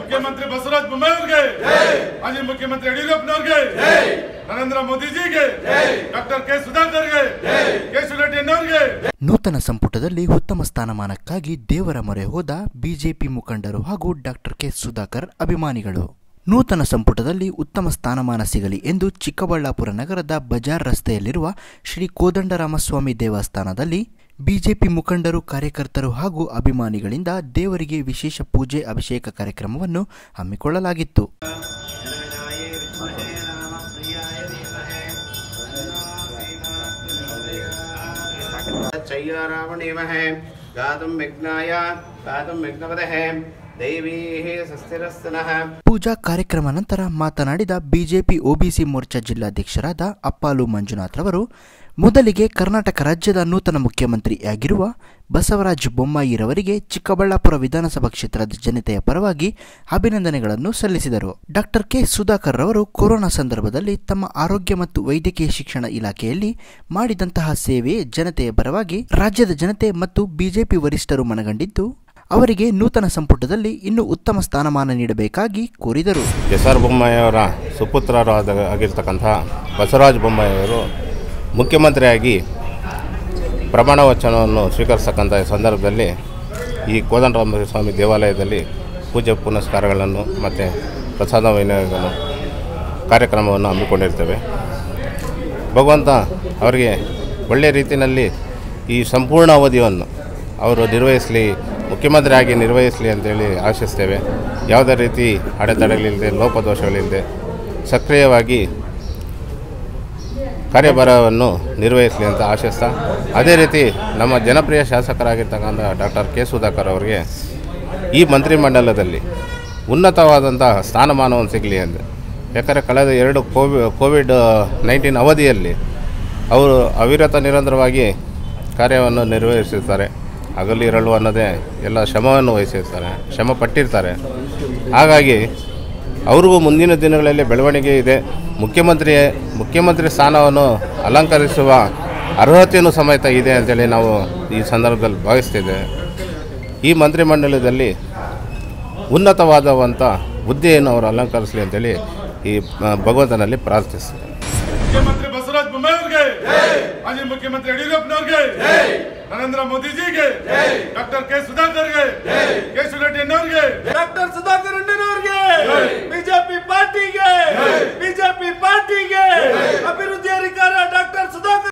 ಮುಖ್ಯಮಂತ್ರಿ ಬಸವರಾಜ ಬೊಮ್ಮಾಯಿ ಅವ್ರಿಗೆ ಮಾಜಿ ಮುಖ್ಯಮಂತ್ರಿ ಯಡಿಯೂರಪ್ಪನವ್ರಿಗೆ ನರೇಂದ್ರ ಮೋದಿಜಿಗೆ ಡಾಕ್ಟರ್ ಕೆ ಸುಧಾಕರ್ಗೆ ಕೆ ರೆಡ್ಡಿ ಅನ್ನೋರ್ಗೆ ನೂತನ ಸಂಪುಟದಲ್ಲಿ ಉತ್ತಮ ಸ್ಥಾನಮಾನಕ್ಕಾಗಿ ದೇವರ ಮೊರೆ ಹೋದ ಬಿಜೆಪಿ ಮುಖಂಡರು ಹಾಗೂ ಡಾಕ್ಟರ್ ಕೆ ಸುಧಾಕರ್ ಅಭಿಮಾನಿಗಳು ನೂತನ ಸಂಪುಟದಲ್ಲಿ ಉತ್ತಮ ಸ್ಥಾನಮಾನ ಸಿಗಲಿ ಎಂದು ಚಿಕ್ಕಬಳ್ಳಾಪುರ ನಗರದ ಬಜಾರ್ ರಸ್ತೆಯಲ್ಲಿರುವ ಶ್ರೀ ಕೋದಂಡರಾಮಸ್ವಾಮಿ ದೇವಸ್ಥಾನದಲ್ಲಿ ಬಿಜೆಪಿ ಮುಖಂಡರು ಕಾರ್ಯಕರ್ತರು ಹಾಗೂ ಅಭಿಮಾನಿಗಳಿಂದ ದೇವರಿಗೆ ವಿಶೇಷ ಪೂಜೆ ಅಭಿಷೇಕ ಕಾರ್ಯಕ್ರಮವನ್ನು ಹಮ್ಮಿಕೊಳ್ಳಲಾಗಿತ್ತು चय्यारावणीमहे गातुं विघ्नाय गातुं विघ्नपदः दैवीः सुस्थिरस्तनः ಪೂಜಾ ಕಾರ್ಯಕ್ರಮ ನಂತರ ಮಾತನಾಡಿದ ಬಿಜೆಪಿ ಒಬಿಸಿ ಮೋರ್ಚಾ ಜಿಲ್ಲಾಧ್ಯಕ್ಷರಾದ ಅಪ್ಪಾಲು ಮಂಜುನಾಥ್ ರವರು ಮೊದಲಿಗೆ ಕರ್ನಾಟಕ ರಾಜ್ಯದ ನೂತನ ಮುಖ್ಯಮಂತ್ರಿಯಾಗಿರುವ ಬಸವರಾಜ ಬೊಮ್ಮಾಯಿರವರಿಗೆ ಚಿಕ್ಕಬಳ್ಳಾಪುರ ವಿಧಾನಸಭಾ ಕ್ಷೇತ್ರದ ಜನತೆಯ ಪರವಾಗಿ ಅಭಿನಂದನೆಗಳನ್ನು ಸಲ್ಲಿಸಿದರು ಡಾಕ್ಟರ್ ಕೆ ಸುಧಾಕರ್ ರವರು ಕೊರೋನಾ ಸಂದರ್ಭದಲ್ಲಿ ತಮ್ಮ ಆರೋಗ್ಯ ಮತ್ತು ವೈದ್ಯಕೀಯ ಶಿಕ್ಷಣ ಇಲಾಖೆಯಲ್ಲಿ ಮಾಡಿದಂತಹ ಸೇವೆ ಜನತೆಯ ಪರವಾಗಿ ರಾಜ್ಯದ ಜನತೆ ಮತ್ತು ಬಿಜೆಪಿ ವರಿಷ್ಠರು ಮನಗಂಡಿದ್ದು ಅವರಿಗೆ ನೂತನ ಸಂಪುಟದಲ್ಲಿ ಇನ್ನೂ ಉತ್ತಮ ಸ್ಥಾನಮಾನ ನೀಡಬೇಕಾಗಿ ಕೋರಿದರು ಎಸ್ ಆರ್ ಬೊಮ್ಮಾಯಿಯವರ ಸುಪುತ್ರರು ಆದ ಆಗಿರ್ತಕ್ಕಂಥ ಬಸವರಾಜ ಬೊಮ್ಮಾಯಿಯವರು ಮುಖ್ಯಮಂತ್ರಿಯಾಗಿ ಪ್ರಮಾಣ ವಚನವನ್ನು ಸ್ವೀಕರಿಸ್ತಕ್ಕಂಥ ಈ ಸಂದರ್ಭದಲ್ಲಿ ಈ ಕೋದಂಡರಾಮ ಸ್ವಾಮಿ ದೇವಾಲಯದಲ್ಲಿ ಪೂಜೆ ಪುನಸ್ಕಾರಗಳನ್ನು ಮತ್ತು ಪ್ರಸಾದ ವಿನಿಯೋಗವನ್ನು ಕಾರ್ಯಕ್ರಮವನ್ನು ಹಮ್ಮಿಕೊಂಡಿರ್ತೇವೆ ಭಗವಂತ ಅವರಿಗೆ ಒಳ್ಳೆಯ ರೀತಿಯಲ್ಲಿ ಈ ಸಂಪೂರ್ಣ ಅವಧಿಯನ್ನು ಅವರು ನಿರ್ವಹಿಸಲಿ ಮುಖ್ಯಮಂತ್ರಿಯಾಗಿ ನಿರ್ವಹಿಸಲಿ ಅಂತೇಳಿ ಆಶಿಸ್ತೇವೆ ಯಾವುದೇ ರೀತಿ ಅಡೆತಡೆಗಳಿಲ್ಲದೆ ಲೋಪದೋಷಗಳಿಲ್ಲದೆ ಸಕ್ರಿಯವಾಗಿ ಕಾರ್ಯಭಾರವನ್ನು ನಿರ್ವಹಿಸಲಿ ಅಂತ ಆಶಿಸ್ತಾ ಅದೇ ರೀತಿ ನಮ್ಮ ಜನಪ್ರಿಯ ಶಾಸಕರಾಗಿರ್ತಕ್ಕಂಥ ಡಾಕ್ಟರ್ ಕೆ ಸುಧಾಕರ್ ಅವರಿಗೆ ಈ ಮಂತ್ರಿಮಂಡಲದಲ್ಲಿ ಉನ್ನತವಾದಂತಹ ಸ್ಥಾನಮಾನವನ್ನು ಸಿಗಲಿ ಅಂತ ಯಾಕಂದರೆ ಕಳೆದ ಎರಡು ಕೋವಿ ಕೋವಿಡ್ ನೈನ್ಟೀನ್ ಅವಧಿಯಲ್ಲಿ ಅವರು ಅವಿರತ ನಿರಂತರವಾಗಿ ಕಾರ್ಯವನ್ನು ನಿರ್ವಹಿಸಿರ್ತಾರೆ ಹಗಲು ಇರಲು ಅನ್ನೋದೇ ಎಲ್ಲ ಶ್ರಮವನ್ನು ವಹಿಸಿರ್ತಾರೆ ಶ್ರಮ ಪಟ್ಟಿರ್ತಾರೆ ಹಾಗಾಗಿ ಅವ್ರಿಗೂ ಮುಂದಿನ ದಿನಗಳಲ್ಲಿ ಬೆಳವಣಿಗೆ ಇದೆ ಮುಖ್ಯಮಂತ್ರಿ ಮುಖ್ಯಮಂತ್ರಿ ಸ್ಥಾನವನ್ನು ಅಲಂಕರಿಸುವ ಅರ್ಹತೆಯೂ ಸಮೇತ ಇದೆ ಅಂತೇಳಿ ನಾವು ಈ ಸಂದರ್ಭದಲ್ಲಿ ಭಾವಿಸ್ತಿದ್ದೇವೆ ಈ ಮಂತ್ರಿಮಂಡಲದಲ್ಲಿ ಉನ್ನತವಾದವಂಥ ಹುದ್ದೆಯನ್ನು ಅವರು ಅಲಂಕರಿಸಲಿ ಅಂತೇಳಿ ಈ ಆ, ಭಗವಂತನಲ್ಲಿ ಪ್ರಾರ್ಥಿಸ್ತೀನಿ ಮುಖ್ಯಮಂತ್ರಿ ಬಸವರಾಜ ಬೊಮ್ಮಾಯಿ ಅವ್ರಿಗೆ ಮಾಜಿ ಮುಖ್ಯಮಂತ್ರಿ ಯಡಿಯೂರಪ್ಪನವ್ರಿಗೆ ನರೇಂದ್ರ ಮೋದಿಜಿಗೆ ಡಾಕ್ಟರ್ ಕೆ ಸುಧಾಕರ್ಗೆ ಕೆ ರೆಡ್ಡಿ ಅನ್ನೋರ್ಗೆ ಡಾಕ್ಟರ್ ಸುಧಾಕರ್ ರೆಡ್ಡಿನವ್ರಿಗೆ ಬಿಜೆಪಿ ಪಾರ್ಟಿಗೆ ಬಿಜೆಪಿ ಪಾರ್ಟಿಗೆ ಅಭಿವೃದ್ಧಿ ಅಧಿಕಾರ ಡಾಕ್ಟರ್ ಸುಧಾಕರ್